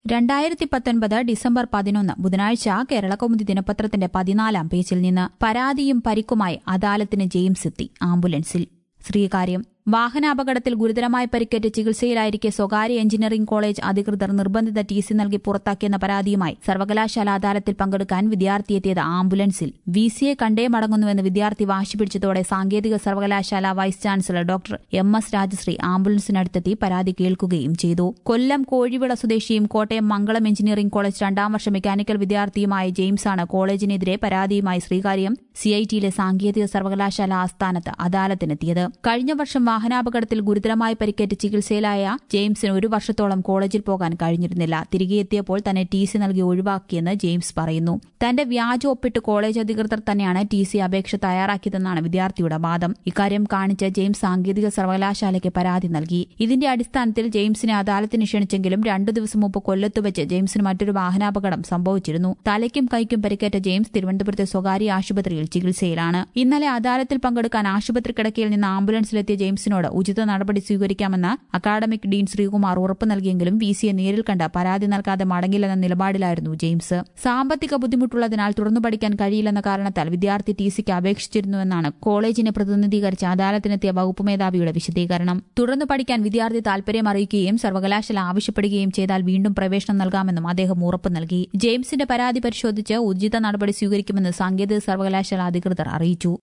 രണ്ടായിരത്തി പത്തൊൻപത് ഡിസംബർ പതിനൊന്ന് ബുധനാഴ്ച കേരളകൗമുദി ദിനപത്രത്തിന്റെ പതിനാലാം പേജിൽ നിന്ന് പരാതിയും പരിക്കുമായി അദാലത്തിന് ജെയിംസ് എത്തി ആംബുലൻസിൽ ശ്രീകാര്യം വാഹനാപകടത്തിൽ ഗുരുതരമായി പരിക്കേറ്റ് ചികിത്സയിലായിരിക്കെ സ്വകാര്യ എഞ്ചിനീയറിംഗ് കോളേജ് അധികൃതർ നിർബന്ധിത ടി സി നൽകി പുറത്താക്കിയെന്ന പരാതിയുമായി സർവകലാശാല അദാലത്തിൽ പങ്കെടുക്കാൻ വിദ്യാർത്ഥി എത്തിയത് ആംബുലൻസിൽ വി സിയെ കണ്ടേ മടങ്ങുന്നുവെന്ന് വിദ്യാർത്ഥി വാശി പിടിച്ചതോടെ സാങ്കേതിക സർവകലാശാല vice chancellor doctor M S Rajashree ആംബുലൻസിനടുത്തെത്തി പരാതി കേൾക്കുകയും ചെയ്തു കൊല്ലം കോഴിവിള സ്വദേശിയും കോട്ടയം മംഗളം എഞ്ചിനീയറിംഗ് കോളേജ് രണ്ടാം വർഷ മെക്കാനിക്കൽ വിദ്യാർത്ഥിയുമായ ജെയിംസാണ് കോളേജിനെതിരെ പരാതിയുമായി ശ്രീകാര്യം സിഐടിയിലെ സാങ്കേതിക സർവകലാശാല ആസ്ഥാനത്ത് അദാലത്തിനെത്തിയത് കഴിഞ്ഞ വർഷം വാഹനാപകടത്തിൽ ഗുരുതരമായി പരിക്കേറ്റ് ചികിത്സയിലായ ജെയിംസിന് ഒരു വർഷത്തോളം കോളേജിൽ പോകാൻ കഴിഞ്ഞിരുന്നില്ല തിരികെ എത്തിയപ്പോൾ തന്നെ ടി സി നൽകി ഒഴിവാക്കിയെന്ന് ജെയിംസ് പറയുന്നു തന്റെ വ്യാജ ഒപ്പിട്ട് കോളേജ് അധികൃതർ തന്നെയാണ് ടി സി അപേക്ഷ തയ്യാറാക്കിയതെന്നാണ് വിദ്യാർത്ഥിയുടെ വാദം ഇക്കാര്യം കാണിച്ച് ജെയിംസ് സാങ്കേതിക സർവകലാശാലയ്ക്ക് പരാതി നൽകി ഇതിന്റെ അടിസ്ഥാനത്തിൽ ജെയിംസിനെ അദാലത്തിന് ക്ഷണിച്ചെങ്കിലും രണ്ടു ദിവസം മുമ്പ് കൊല്ലത്ത് വെച്ച് ജെയിംസിന് മറ്റൊരു വാഹനാപകടം സംഭവിച്ചിരുന്നു തലയ്ക്കും കൈക്കും പരിക്കേറ്റ ജെയിംസ് തിരുവനന്തപുരത്തെ സ്വകാര്യ ആശുപത്രിയിൽ ചികിത്സയിലാണ് ഇന്നലെ അദാലത്തിൽ പങ്കെടുക്കാൻ ആശുപത്രി കിടക്കയിൽ നിന്ന് ആംബുലൻസിലെത്തിയ ജെയിംസിനോട് ഉചിത നടപടി സ്വീകരിക്കാമെന്ന് അക്കാഡമിക് ഡീൻ ശ്രീകുമാർ ഉറപ്പ് നൽകിയെങ്കിലും വി സിയെ നേരിൽ കണ്ട് പരാതി നൽകാതെ മടങ്ങില്ലെന്ന നിലപാടിലായിരുന്നു ജെയിംസ് സാമ്പത്തിക ബുദ്ധിമുട്ടുള്ളതിനാൽ തുറന്നു പഠിക്കാൻ കഴിയില്ലെന്ന കാരണത്താൽ വിദ്യാർത്ഥി ടി സിക്ക് അപേക്ഷിച്ചിരുന്നുവെന്നാണ് കോളേജിനെ പ്രതിനിധീകരിച്ച് അദാലത്തിനെത്തിയ വകുപ്പ് മേധാവിയുടെ വിശദീകരണം തുടർന്നു പഠിക്കാൻ വിദ്യാർത്ഥി താൽപര്യം അറിയിക്കുകയും സർവകലാശാല ആവശ്യപ്പെടുകയും ചെയ്താൽ വീണ്ടും പ്രവേശനം നൽകാമെന്നും അദ്ദേഹം ഉറപ്പ് നൽകി ജെയിംസിന്റെ പരാതി പരിശോധിച്ച് ഉചിത നടപടി സ്വീകരിക്കുമെന്ന് സാങ്കേതിക സർവകലാശാല അധികൃതർ അറിയിച്ചു